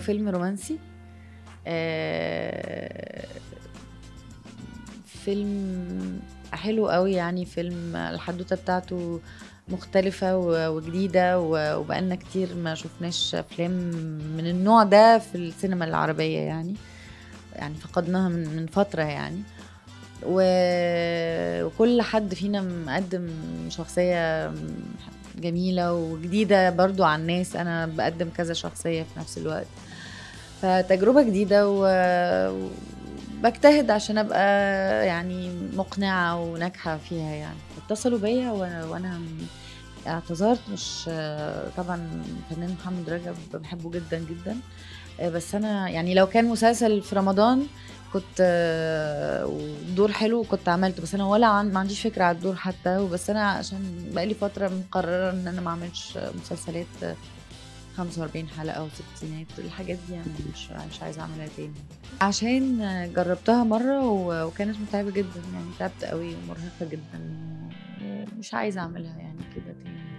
فيلم رومانسي آه، فيلم حلو قوي يعني فيلم الحدوته بتاعته مختلفة و- وجديدة و- وبقالنا كتير ما شفناش أفلام من النوع ده في السينما العربية يعني يعني فقدناها من من فترة يعني و- وكل حد فينا مقدم شخصية جميلة وجديدة برضو عن الناس أنا بقدم كذا شخصية في نفس الوقت فتجربة جديدة و- وبجتهد عشان أبقى يعني مقنعة وناجحة فيها يعني اتصلوا بيا وأنا, وأنا اعتذرت مش طبعا الفنان محمد رجب بحبه جدا جدا بس أنا يعني لو كان مسلسل في رمضان كنت دور حلو كنت عملته بس انا ولا عن ما عنديش فكره على الدور حتى وبس انا عشان بقالي فتره مقرره ان انا ما اعملش مسلسلات 45 حلقه وستينات الحاجات دي انا مش مش عايزه اعملها تاني عشان جربتها مره و- وكانت متعبه جدا يعني تعبت قوي ومرهقه جدا ومش عايزه اعملها يعني كده تاني